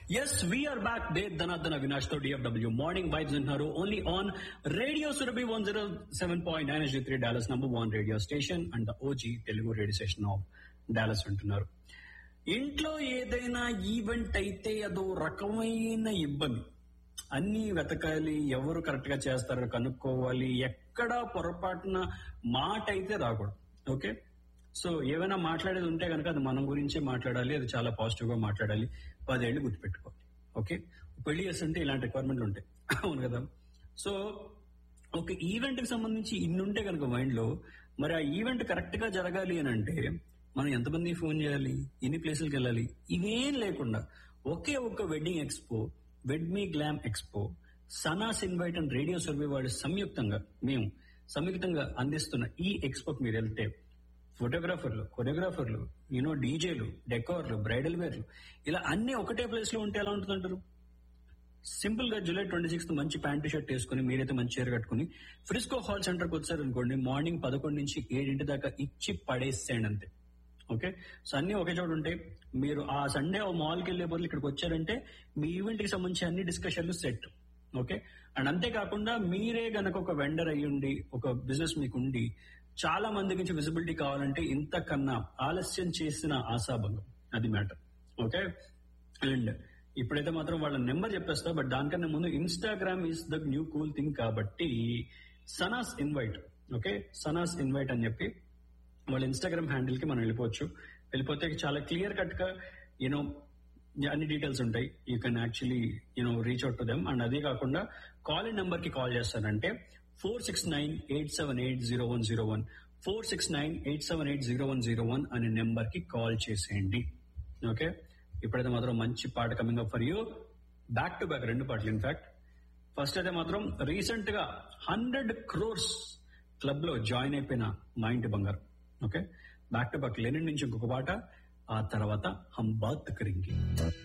yes we're back the Dhanadhan Vinash తో DFW morning vibes ఉంటున్నారు only on radio Surabhi one zero seven point nine is the Dallas number one radio station and the OG Telugu radio station of Dallas ఉంటున్నారు ఇంట్లో ఏదైనా event అయితే అదో రకమైన ఇబ్బంది అన్ని వెతకాలి ఎవరు కరెక్ట్ గా చేస్తారో కనుక్కోవాలి ఎక్కడా పొరపాటున మాట అయితే రాకూడదు ఓకే సో ఏమైనా మాట్లాడేది ఉంటే కనుక అది మనం గురించే మాట్లాడాలి అది చాలా పాజిటివ్ గా మాట్లాడాలి పదేళ్లు గుర్తుపెట్టుకోవాలి ఓకే పెళ్లి చేస్తుంటే ఇలాంటి రిక్వైర్మెంట్లు ఉంటాయి అవును కదా సో ఒక ఈవెంట్ కి సంబంధించి ఇన్ని ఉంటే కనుక మైండ్ లో మరి ఆ ఈవెంట్ కరెక్ట్ గా జరగాలి అని అంటే మనం ఎంతమంది ఫోన్ చేయాలి ఎన్ని ప్లేసులకు వెళ్ళాలి ఇవేం లేకుండా ఒకే ఒక్క wedding expo wed me glam expo Sanas invite and radio survey వాళ్ళు సంయుక్తంగా మేము సంయుక్తంగా అందిస్తున్న ఈ ఎక్స్పోకి మీరు వెళ్తే ఫోటోగ్రాఫర్లు కొరియోగ్రాఫర్లు యూనో డీజేలు డెకోర్లు బ్రైడల్ వేర్లు ఇలా అన్ని ఒకటే ప్లేస్ లో ఉంటే ఎలా ఉంటుందంటారు సింపుల్ గా జూలై ట్వంటీ సిక్స్త్ మంచి ప్యాంటు షర్ట్ వేసుకుని మీరైతే మంచి చీర కట్టుకుని ఫ్రిస్కో హాల్ సెంటర్కి వచ్చారు అనుకోండి మార్నింగ్ పదకొండు నుంచి ఏడింటి దాకా ఇచ్చి పడేసేయండి అంతే ఓకే సో అన్ని ఒకే చోట ఉంటాయి మీరు ఆ సండే ఆ మాల్కి వెళ్లే బదులు ఇక్కడికి వచ్చారంటే మీ ఈవెంట్ కి సంబంధించి అన్ని డిస్కషన్లు సెట్ ఓకే అండ్ అంతేకాకుండా మీరే గనక ఒక వెండర్ అయ్యుండి ఒక బిజినెస్ మీకు ఉండి చాలా మంది నుంచి విజిబిలిటీ కావాలంటే ఇంతకన్నా ఆలస్యం చేసిన ఆశాభంగం అది మ్యాటర్ ఓకే అండ్ ఇప్పుడైతే మాత్రం వాళ్ళ నెంబర్ చెప్పేస్తా బట్ దానికన్నా ముందు Instagram is the new cool thing కాబట్టి Sanas invite okay Sanas invite అని చెప్పి వాళ్ళ ఇన్స్టాగ్రామ్ హ్యాండిల్ కి మనం వెళ్ళిపోవచ్చు వెళ్ళిపోతే చాలా క్లియర్ కట్ గా యూనో అన్ని డీటెయిల్స్ ఉంటాయి you can actually you know reach out to them and అదే కాకుండా కాల్ ఇన్ నెంబర్ కి కాల్ చేస్తానంటే four six nine eight seven eight zero one zero one four six nine eight seven eight zero one zero one అనే number కి call చేసేయండి okay ఇప్పుడైతే మాత్రం మంచి పాట coming up for you back to back రెండు పాటలు ఇన్ఫాక్ట్ ఫస్ట్ అయితే మాత్రం రీసెంట్ గా హండ్రెడ్ క్రోర్స్ క్లబ్ లో జాయిన్ అయిపోయిన మా ఇంటి బంగారు okay back to back Lenin నుంచి ఇంకొక పాట ఆ తర్వాత హం బాత్ కరింగి